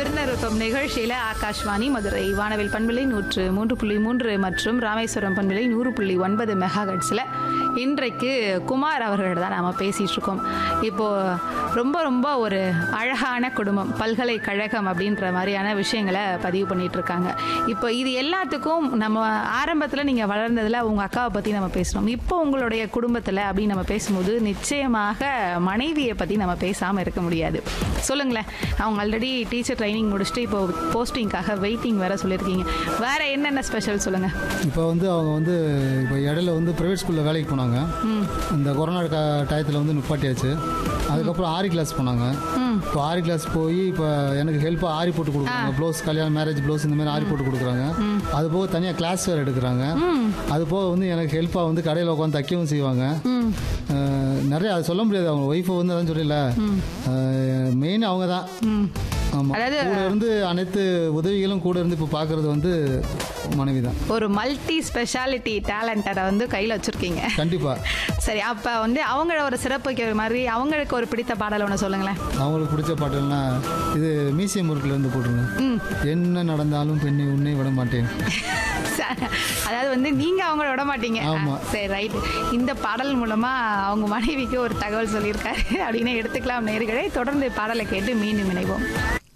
தேர்ந்தெடுக்கும் நிகழ்ச்சியில ஆகாஷ்வாணி மதுரை வானவில் பண்பலை நூற்று மூன்று புள்ளி மூன்று மற்றும் ராமேஸ்வரம் பண்பலை நூறு புள்ளி ஒன்பது மெகாஹெட்ஸில் இன்றைக்கு குமார் அவர்களோட தான் நாம பேசிட்டு இருக்கோம் இப்போ ரொம்ப ரொம்ப ஒரு அழகான குடும்பம் பல்கலைக்கழகம் அப்படின்ற மாதிரியான விஷயங்களை பதிவு பண்ணிட்டு இருக்காங்க இப்போ இது எல்லாத்துக்கும் நம்ம ஆரம்பத்தில் நீங்கள் வளர்ந்ததில் உங்கள் அக்காவை பற்றி நம்ம பேசணும் இப்போ உங்களுடைய குடும்பத்தில் அப்படின்னு நம்ம பேசும்போது நிச்சயமாக மனைவியை பற்றி நம்ம பேசாமல் இருக்க முடியாது சொல்லுங்களேன் அவங்க ஆல்ரெடி டீச்சர் ட்ரைனிங் முடிச்சுட்டு இப்போ போஸ்டிங்காக வெயிட்டிங் வேற சொல்லியிருக்கீங்க வேற என்னென்ன ஸ்பெஷல் சொல்லுங்கள் இப்போ வந்து அவங்க வந்து இப்போ இடையில வந்து ப்ரைவேட் ஸ்கூலில் வேலைக்கு போனாங்க இந்த கொரோனா க டயத்தில் வந்து நிப்பாட்டியாச்சு அதுக்கப்புறம் ஆரி கிளாஸ் போனாங்க இப்போ ஆரி கிளாஸ் போய் இப்போ எனக்கு ஹெல்ப்பாக ஆரி போட்டு கொடுக்குறாங்க ப்ளவுஸ் கல்யாணம் மேரேஜ் ப்ளவுஸ் இந்த மாதிரி ஆரி போட்டு கொடுக்குறாங்க அது போக தனியாக கிளாஸ் வேறு எடுக்கிறாங்க அது போக வந்து எனக்கு ஹெல்ப்பாக வந்து கடையில் உட்காந்து தைக்கவும் செய்வாங்க அஹ், நிறைய அது சொல்ல முடியாது அவங்க ஒய்ஃபை வந்து அதான் சொல்லல மெயின் அவங்க தான் ஆமாம் அதாவது- கூட இருந்து அனைத்து உதவிகளும் கூட இருந்து இப்போ பார்க்கறது வந்து மனைவி தான் ஒரு மல்டி ஸ்பெஷாலிட்டி டேலண்டரை வந்து கையில் வச்சுருக்கீங்க கண்டிப்பாக சரி அப்போ வந்து அவங்கள ஒரு சிறப்புக்கிற மாதிரி அவங்களுக்கு ஒரு பிடித்த பாடல் ஒன்று சொல்லுங்களேன் அவங்களுக்கு பிடிச்ச பாட்டுன்னா இது மியூசியம் ஒர்க்கில் இருந்து போட்டுருங்க என்ன நடந்தாலும் பெண்ணை உன்னை விட மாட்டேன் ச- அதாவது வந்து நீங்க அவங்கள விட மாட்டீங்க ஆமா. ஆ, சரி ரைட் இந்த பாடல் மூலமா அவங்க மனைவிக்கு ஒரு தகவல் சொல்லியிருக்காரு அப்படின்னு எடுத்துக்கலாம் நேர்களே தொடர்ந்து பாடலை கேட்டு மீண்டும் இணைவோம்